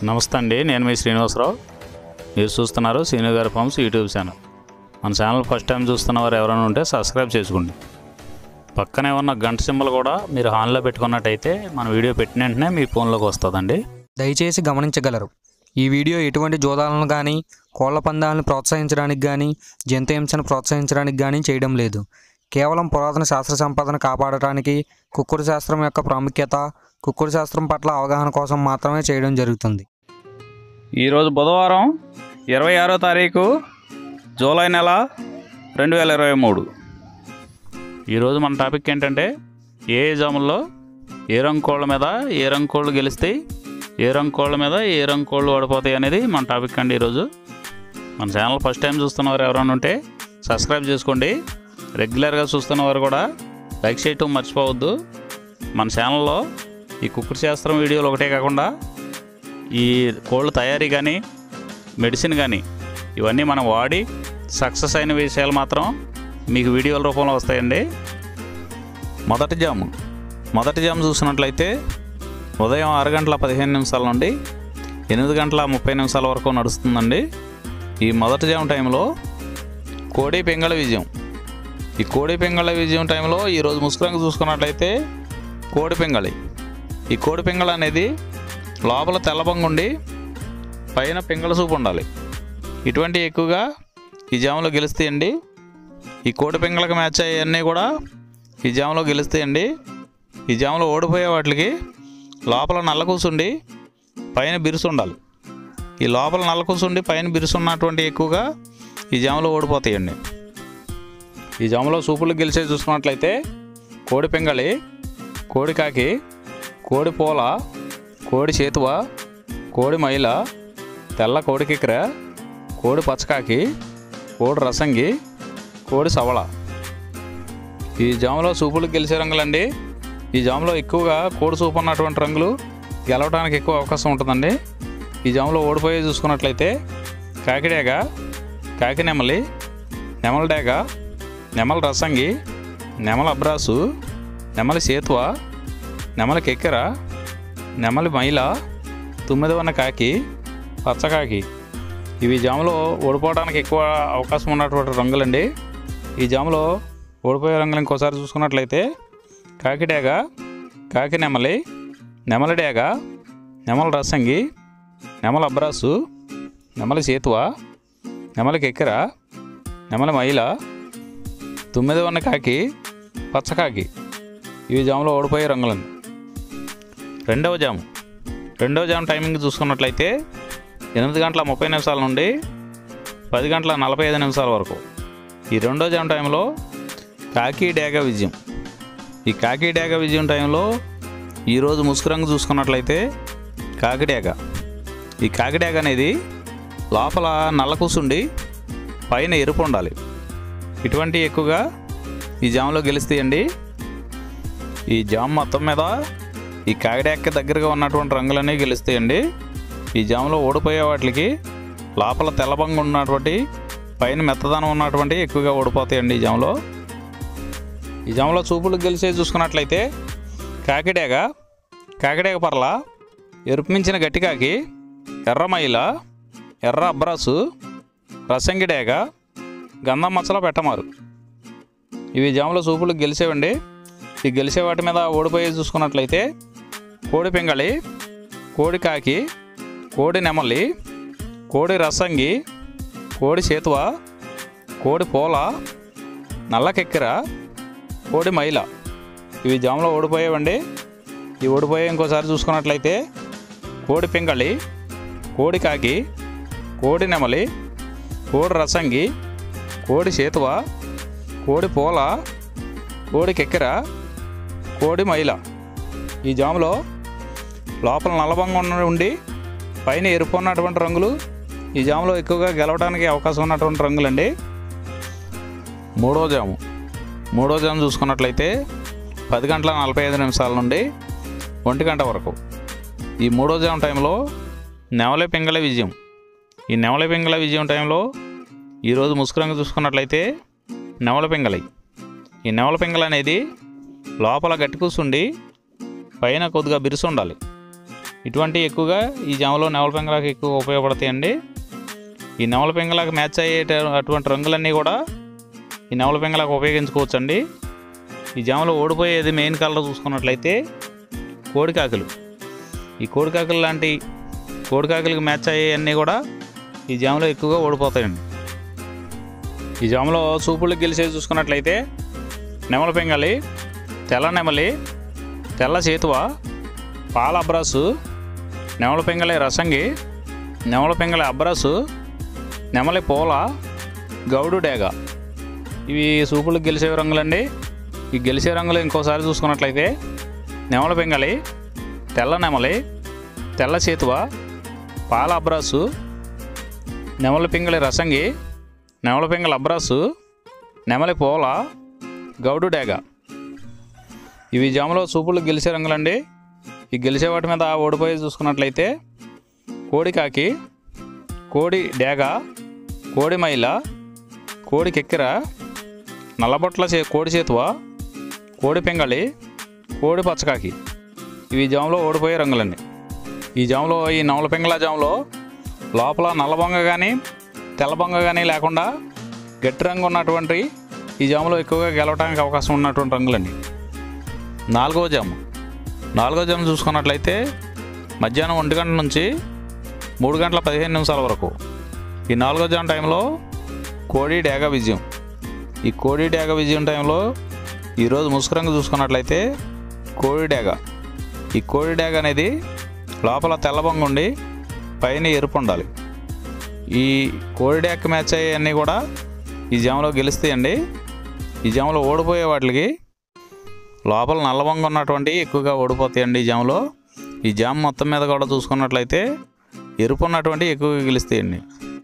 నమస్తే అండి నేను మీ శ్రీనివాసరావు మీరు చూస్తున్నారు శ్రీను గారి ఫార్మ్స్ యూట్యూబ్ ఛానల్ మన ఛానల్ ఫస్ట్ టైం చూస్తున్న వారు ఎవరైనా ఉంటే సబ్స్క్రైబ్ చేసుకోండి పక్కనే ఉన్న గంట సింబల్ కూడా మీరు ఆన్లో పెట్టుకున్నట్టయితే మన వీడియో పెట్టిన వెంటనే మీ ఫోన్లోకి వస్తుందండి దయచేసి గమనించగలరు ఈ వీడియో ఎటువంటి జోదాలను కానీ కోళ్ల పందాలను ప్రోత్సహించడానికి కానీ జంతు హింసను ప్రోత్సహించడానికి కానీ చేయడం లేదు కేవలం పురాతన శాస్త్ర సంపదను కాపాడటానికి కుక్కుడు శాస్త్రం యొక్క ప్రాముఖ్యత కుక్కుడు శాస్త్రం పట్ల అవగాహన కోసం మాత్రమే చేయడం జరుగుతుంది ఈరోజు బుధవారం ఇరవై ఆరో తారీఖు జూలై నెల రెండు వేల ఇరవై మూడు ఈరోజు మన టాపిక్ ఏంటంటే ఏ జాముల్లో ఏ రంగు కోళ్ళ మీద ఏ రంగు కోళ్ళు గెలుస్తాయి ఏ రంగు కోళ్ళ మీద ఏ రంగు కోళ్ళు ఓడిపోతాయి అనేది మన టాపిక్ అండి ఈరోజు మన ఛానల్ ఫస్ట్ టైం చూస్తున్నవారు ఎవరైనా ఉంటే సబ్స్క్రైబ్ చేసుకోండి రెగ్యులర్గా చూస్తున్నవారు కూడా లైక్ చేయటం మర్చిపోవద్దు మన ఛానల్లో ఈ కుక్కుడు శాస్త్రం వీడియోలు ఒకటే కాకుండా ఈ కోళ్ళ తయారీ కానీ మెడిసిన్ కానీ ఇవన్నీ మనం వాడి సక్సెస్ అయిన విషయాలు మాత్రం మీకు వీడియోల రూపంలో వస్తాయండి మొదటి జాము మొదటి జాము చూసినట్లయితే ఉదయం ఆరు గంటల పదిహేను నిమిషాల నుండి ఎనిమిది గంటల ముప్పై నిమిషాల వరకు నడుస్తుందండి ఈ మొదటి జాము టైంలో కోడి పెంగళ విజయం ఈ కోడి పెంగళ విజయం టైంలో ఈరోజు ముసుకురంగు చూసుకున్నట్లయితే కోడి పెంగళి ఈ కోడి పెంగళ అనేది లోపల తెల్లబంగుండి పైన పింగళ సూపు ఉండాలి ఇటువంటి ఎక్కువగా ఈ జాములో గెలుస్తాయండి ఈ కోడి పింగళకి మ్యాచ్ అయ్యన్నీ కూడా ఈ జాములో గెలుస్తాయండి ఈ జాములో ఓడిపోయే వాటికి లోపల నల్ల కూసుండి పైన బిరుసు ఉండాలి ఈ లోపల నల్ల కూసుండి పైన బిరుసు ఉన్నటువంటి ఎక్కువగా ఈ జాములో ఓడిపోతాయండి ఈ జాములో సూపులు గెలిచే చూసుకున్నట్లయితే కోడి పింగళి కోడి కాకి కోడి పూల కోడి చేతువ కోడి మైల తెల్ల కోడి కిక్కెర కోడి పచ్చకాకి కోడి రసంగి కోడి సవళ ఈ జాములో సూపులు గెలిచే రంగులండి ఈ జాములో ఎక్కువగా కోడి సూపు ఉన్నటువంటి రంగులు గెలవడానికి ఎక్కువ అవకాశం ఉంటుందండి ఈ జాములో ఓడిపోయి చూసుకున్నట్లయితే కాకిడేగ కాకి నెమలి నెమల డేగ నెమల రసంగి నెమల అబ్రాసు నెమలి సేతువ నెమలి కెక్కెర నెమలి మైల తొమ్మిది ఉన్న కాకి పచ్చకాకి ఇవి జాములో ఓడిపోవడానికి ఎక్కువ అవకాశం ఉన్నటువంటి రంగులండి ఈ జాములో ఓడిపోయే రంగులు ఇంకోసారి చూసుకున్నట్లయితే కాకి డేగ కాకి నెమలి నెమలి డేగ నెమల రసంగి నెమల అబ్రాసు నెమలి సేతువ నెమలి కెక్కెర నెమలి మైల తొమ్మిది ఉన్న కాకి పచ్చకాకి ఇవి జాములో ఓడిపోయే రంగులండి రెండవ జాము రెండవ జాము టైమింగ్ చూసుకున్నట్లయితే ఎనిమిది గంటల ముప్పై నిమిషాల నుండి పది గంటల నలభై ఐదు నిమిషాల వరకు ఈ రెండో జాము టైంలో కాకి డేగ విజయం ఈ కాకి డేగ విజయం టైంలో ఈరోజు ముసుకురంగు చూసుకున్నట్లయితే కాకిడేగ ఈ కాకిడేగ అనేది లోపల నల్ల కూసుండి పైన ఎరుపు ఉండాలి ఇటువంటి ఎక్కువగా ఈ జాములో గెలుస్తాయండి ఈ జామ్ మొత్తం మీద ఈ కాకిడాకి దగ్గరగా ఉన్నటువంటి రంగులన్నీ గెలుస్తాయండి ఈ జాములో ఓడిపోయే వాటికి లోపల తెల్లబంగు ఉన్నటువంటి పైన మెత్తదనం ఉన్నటువంటి ఎక్కువగా ఓడిపోతాయండి ఈ జాములో ఈ జాములో చూపులు గెలిచే చూసుకున్నట్లయితే కాకిడేగ కాకిడేగ పర్ల ఎరుపు మించిన గట్టికాకి ఎర్రమైల ఎర్ర అబ్రాసు రసంగిడేగ గంధం మచ్చలో పెట్టమారు ఇవి జాములో సూపులు గెలిచేవండి ఈ గెలిచే వాటి మీద ఓడిపోయి చూసుకున్నట్లయితే కోడి పింగళి కోడి కాకి కోడి నెమలి కోడి రసంగి కోడి చేతువ కోడి పూల నల్ల కెక్కెర కోడి మైల ఇవి జాములో ఓడిపోయేవండి ఈ ఓడిపోయే ఇంకోసారి చూసుకున్నట్లయితే కోడి పింగళి కోడి కాకి కోడి నెమలి కోడి రసంగి కోడి చేతువ కోడి పూల కోడి కెక్కెర కోడి మైల ఈ జాములో లోపల నల్లబంగా ఉన్న ఉండి పైన ఎరుపు ఉన్నటువంటి రంగులు ఈ జాములో ఎక్కువగా గెలవడానికి అవకాశం ఉన్నటువంటి రంగులండి మూడో జాము మూడో జాము చూసుకున్నట్లయితే పది గంటల నలభై ఐదు నిమిషాల నుండి ఒంటి గంట వరకు ఈ మూడో జాము టైంలో నెవలే పింగళ విజయం ఈ నెవల పింగళ విజయం టైంలో ఈరోజు ముసుకురంగు చూసుకున్నట్లయితే నెవల పింగళి ఈ నెవల పింగళ అనేది లోపల గట్టి కూసుండి పైన కొద్దిగా బిరుసు ఉండాలి ఇటువంటి ఎక్కువగా ఈ జామలో నెమల పెంగళాకు ఎక్కువ ఉపయోగపడతాయండి ఈ నెమల పెంగళాకు మ్యాచ్ అయ్యే అటువంటి రంగులన్నీ కూడా ఈ నెమల పెంగళాకు ఉపయోగించుకోవచ్చండి ఈ జామలో ఓడిపోయేది మెయిన్ కలర్ చూసుకున్నట్లయితే కోడికాకులు ఈ కోడికాకులు లాంటి కోడికాకులకు మ్యాచ్ అయ్యేవన్నీ కూడా ఈ జామలో ఎక్కువగా ఓడిపోతాయండి ఈ జామలో సూపులకు గెలిచేది చూసుకున్నట్లయితే నెమల పెంగలి తెల్ల నెమలి తెల్ల చేతువ పాల అబ్రాసు నెమల పెంగలి రసంగి నెమల పెంగలి అబ్రాసు నెమలి పూల గౌడు డేగ ఇవి సూపులకు గెలిచే రంగులండి ఈ గెలిచే రంగులు ఇంకోసారి చూసుకున్నట్లయితే నెమల పెంగలి తెల్ల నెమలి తెల్ల చేతువ పాల అబ్రాసు నెమల పింగళి రసంగి నెమల పింగళి అబ్రాసు నెమలి పూల గౌడు డేగ ఇవి జాములో సూపులు గెలిచే రంగులండి ఈ గెలిచే వాటి మీద ఓడిపోయి చూసుకున్నట్లయితే కోడికాకి కోడి డేగ కోడి మైల కోడి కెక్కెర నల్లబొట్ల చే కోడి చేతువ కోడి పింగళి కోడి పచ్చకాకి ఇవి జాములో ఓడిపోయే రంగులండి ఈ జాములో ఈ నవల పింగళ జాములో లోపల నల్ల బొంగ కానీ తెల్ల బొంగ కానీ లేకుండా గట్టి రంగు ఉన్నటువంటి ఈ జాములో ఎక్కువగా గెలవడానికి అవకాశం ఉన్నటువంటి రంగులండి నాలుగో జాము నాలుగో జాము చూసుకున్నట్లయితే మధ్యాహ్నం ఒంటి గంట నుంచి మూడు గంటల పదిహేను నిమిషాల వరకు ఈ నాలుగో జాము టైంలో కోడి డేగ విజయం ఈ కోడి డేగ విజయం టైంలో ఈరోజు ముసుగు రంగు చూసుకున్నట్లయితే కోడి డేగ ఈ కోడి డేగ అనేది లోపల తెల్లబొంగ ఉండి పైన ఎరుపు ఉండాలి ఈ కోడి డేగ మ్యాచ్ అయ్యేవన్నీ కూడా ఈ జామలో గెలుస్తాయండి ఈ జామలో ఓడిపోయే వాటికి లోపల నల్లబొంగ ఉన్నటువంటి ఎక్కువగా ఓడిపోతాయండి ఈ జామలో ఈ జామ మొత్తం మీద కూడా చూసుకున్నట్లయితే ఎరుపు ఉన్నటువంటి ఎక్కువగా గెలుస్తాయండి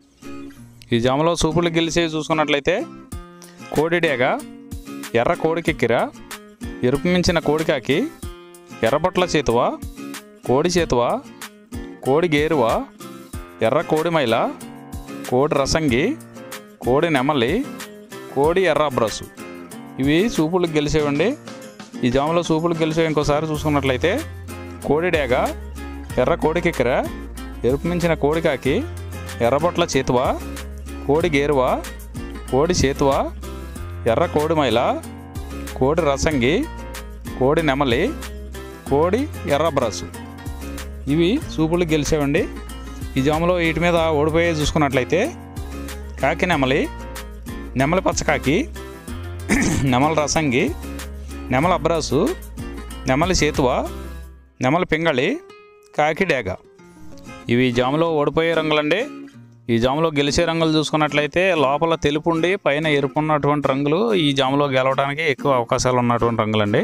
ఈ జామలో సూపులు గెలిచి చూసుకున్నట్లయితే కోడి డేగ ఎర్ర కోడికెక్కిర ఎరుపు మించిన కోడికాకి ఎర్రబొట్ల చేతువ కోడి చేతువ కోడి గేరువ ఎర్ర కోడి మైల కోడి రసంగి కోడి నెమలి కోడి ఎర్ర అబ్రసు ఇవి సూపులకు గెలిచేవండి ఈ జాములో సూపులకు గెలిచేవి ఇంకోసారి చూసుకున్నట్లయితే కోడి డేగ ఎర్ర కోడికెక్కిర ఎరుపు మించిన కోడికాకి ఎర్రబొట్ల చేతువ కోడి గేరువ కోడి చేతువ ఎర్ర కోడి మైల కోడి రసంగి కోడి నెమలి కోడి ఎర్ర బ్రసు ఇవి సూపులు గెలిచేవండి ఈ జాములో వీటి మీద ఓడిపోయే చూసుకున్నట్లయితే కాకి నెమలి నెమలి పచ్చకాకి నెమలి రసంగి నెమలి అబ్రాసు నెమలి చేతువ నెమలి పింగళి కాకి డేగ ఇవి జాములో ఓడిపోయే రంగులండి ఈ జాములో గెలిచే రంగులు చూసుకున్నట్లయితే లోపల తెలుపు ఉండి పైన ఎరుపు ఉన్నటువంటి రంగులు ఈ జాములో గెలవడానికి ఎక్కువ అవకాశాలు ఉన్నటువంటి రంగులండి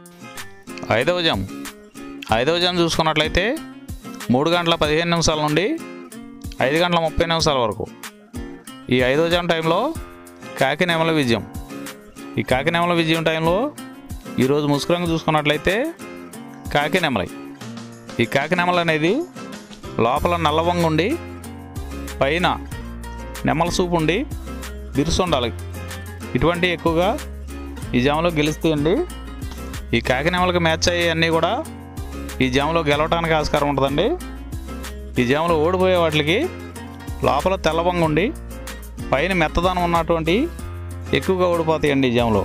ఐదవ జాము ఐదవ జాము చూసుకున్నట్లయితే మూడు గంటల పదిహేను నిమిషాల నుండి ఐదు గంటల ముప్పై నిమిషాల వరకు ఈ ఐదవ జాము టైంలో కాకి నెమల విజయం ఈ కాకి నెమల విజయం టైంలో ఈరోజు ముసుగు రంగు చూసుకున్నట్లయితే కాకి నెమలి ఈ కాకి నెమల అనేది లోపల నల్లవంగ ఉండి పైన నెమల సూపు ఉండి బిరుసు ఉండాలి ఇటువంటి ఎక్కువగా ఈ జామలో గెలుస్తాయండి ఈ కాకి నెమలకు మ్యాచ్ అయ్యేవన్నీ కూడా ఈ జామలో గెలవడానికి ఆస్కారం ఉంటుందండి ఈ జామలో ఓడిపోయే వాటికి లోపల తెల్లవంగ ఉండి పైన మెత్తదనం ఉన్నటువంటి ఎక్కువగా ఓడిపోతాయండి ఈ జామలో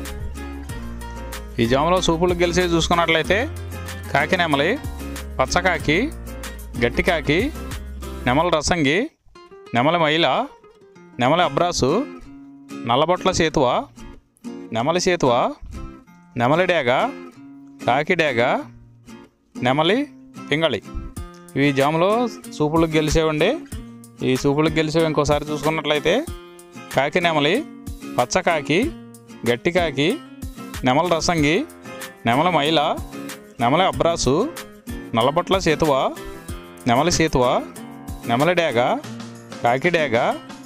ఈ జామలో సూపులు గెలిచి చూసుకున్నట్లయితే కాకి నెమలి పచ్చకాకి గట్టికాకి నెమల రసంగి నెమలి మైల నెమలి అబ్రాసు నల్లబొట్ల చేతువ నెమలి చేతువ నెమలి డేగ కాకి డేగ నెమలి పింగళి ఇవి జాములో సూపులకు గెలిచేవండి ఈ సూపులకు గెలిచేవి ఇంకోసారి చూసుకున్నట్లయితే కాకి నెమలి పచ్చకాకి గట్టి కాకి నెమల రసంగి నెమల మైల నెమలి అబ్రాసు నల్లబొట్ల చేతువ నెమలి చేతువ నెమలి డేగ కాకి డేగ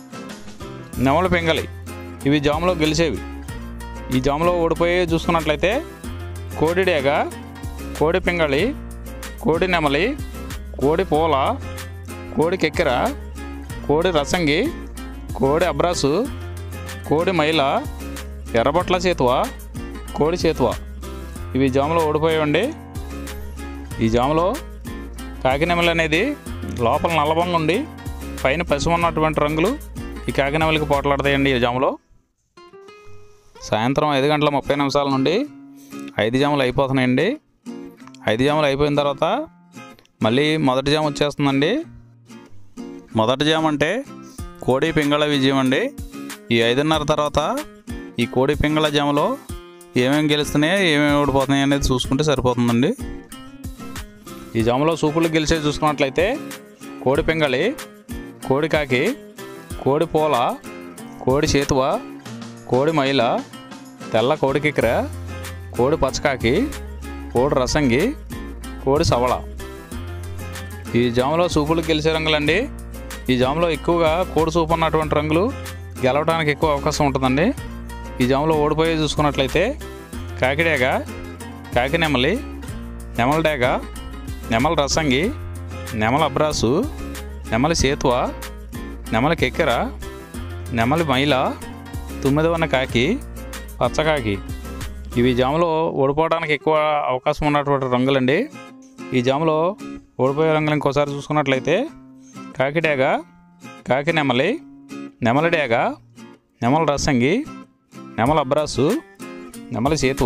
నెమలి పెంగలి ఇవి జాములో గెలిచేవి ఈ జాములో ఓడిపోయి చూసుకున్నట్లయితే కోడి డేగ కోడి పింగళి కోడి నెమలి కోడి పూల కోడి కెక్కెర కోడి రసంగి కోడి అబ్రాసు కోడి మైల ఎర్రబొట్ల చేతువ కోడి చేతువ ఇవి జాములో ఓడిపోయాయండి ఈ జాములో కాకినెమలి అనేది లోపల నల్లబంగా ఉండి పైన పసుపు ఉన్నటువంటి రంగులు ఈ కాకినెమలికి పోట్లాడతాయండి ఈ జాములో సాయంత్రం ఐదు గంటల ముప్పై నిమిషాల నుండి ఐదు జాములు అయిపోతున్నాయండి ఐదు జాములు అయిపోయిన తర్వాత మళ్ళీ మొదటి జాము వచ్చేస్తుందండి మొదటి జాము అంటే కోడి పింగళ విజయం అండి ఈ ఐదున్నర తర్వాత ఈ కోడి పింగళ జాములో ఏమేమి గెలుస్తున్నాయో ఏమేమి ఓడిపోతున్నాయి అనేది చూసుకుంటే సరిపోతుందండి ఈ జాములో సూపులు గెలిచే చూసుకున్నట్లయితే కోడి పింగళి కోడి కాకి కోడి పూల కోడి చేతువ కోడి మైల తెల్ల కోడి కిక్కెర కోడి పచ్చకాకి కోడి రసంగి కోడి సవళ ఈ జాములో సూపులు గెలిచే రంగులండి ఈ జాములో ఎక్కువగా కోడి సూపు ఉన్నటువంటి రంగులు గెలవడానికి ఎక్కువ అవకాశం ఉంటుందండి ఈ జాములో ఓడిపోయి చూసుకున్నట్లయితే కాకిడేగ కాకి నెమలి నెమల డేగ నెమల రసంగి నెమల అబ్రాసు నెమలి సేతువ నెమలి కెక్కెర నెమలి మైల తుమ్మిదవన్న కాకి పచ్చకాకి ఇవి జాములో ఓడిపోవడానికి ఎక్కువ అవకాశం ఉన్నటువంటి రంగులండి ఈ జాములో ఓడిపోయే రంగులు ఇంకోసారి చూసుకున్నట్లయితే కాకిడేగ కాకి నెమలి నెమలి డేగ నెమల రసంగి నెమల అబ్రాసు నెమలి సేతువ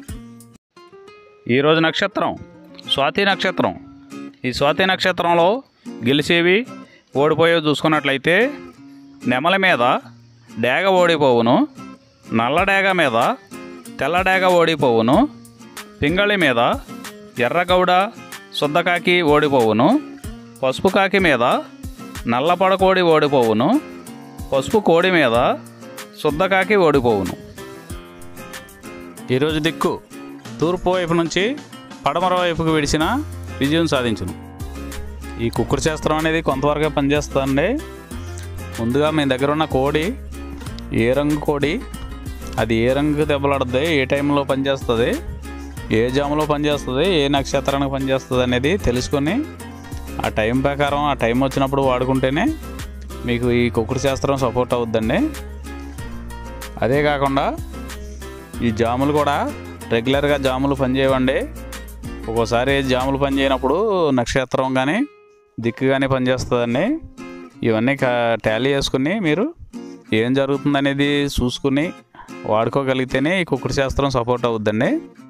ఈరోజు నక్షత్రం స్వాతి నక్షత్రం ఈ స్వాతి నక్షత్రంలో గెలిచేవి ఓడిపోయేవి చూసుకున్నట్లయితే నెమల మీద డేగ ఓడిపోవును నల్ల డేగ మీద తెల్ల డేగ ఓడిపోవును పింగళి మీద ఎర్రగౌడ శుద్ధకాకి ఓడిపోవును పసుపు కాకి మీద నల్ల పడకోడి ఓడిపోవును పసుపు కోడి మీద శుద్ధకాకి ఓడిపోవును ఈరోజు దిక్కు తూర్పు వైపు నుంచి పడమర వైపుకు విడిచిన విజయం సాధించును ఈ కుక్కుడు శాస్త్రం అనేది కొంతవరకే పనిచేస్తుందండి ముందుగా మీ దగ్గర ఉన్న కోడి ఏ రంగు కోడి అది ఏ రంగు దెబ్బలాడుతుంది ఏ టైంలో పనిచేస్తుంది ఏ జాములో పనిచేస్తుంది ఏ నక్షత్రానికి పనిచేస్తుంది అనేది తెలుసుకొని ఆ టైం ప్రకారం ఆ టైం వచ్చినప్పుడు వాడుకుంటేనే మీకు ఈ కుక్కుడు శాస్త్రం సపోర్ట్ అవుద్దండి అదే కాకుండా ఈ జాములు కూడా రెగ్యులర్గా జాములు పనిచేయవండి ఒక్కోసారి జాములు పనిచేయనప్పుడు నక్షత్రం కానీ దిక్కు కానీ పనిచేస్తుందండి ఇవన్నీ టాలీ చేసుకుని మీరు ఏం జరుగుతుందనేది చూసుకుని వాడుకోగలిగితేనే ఈ కుక్కుడు శాస్త్రం సపోర్ట్ అవుద్దండి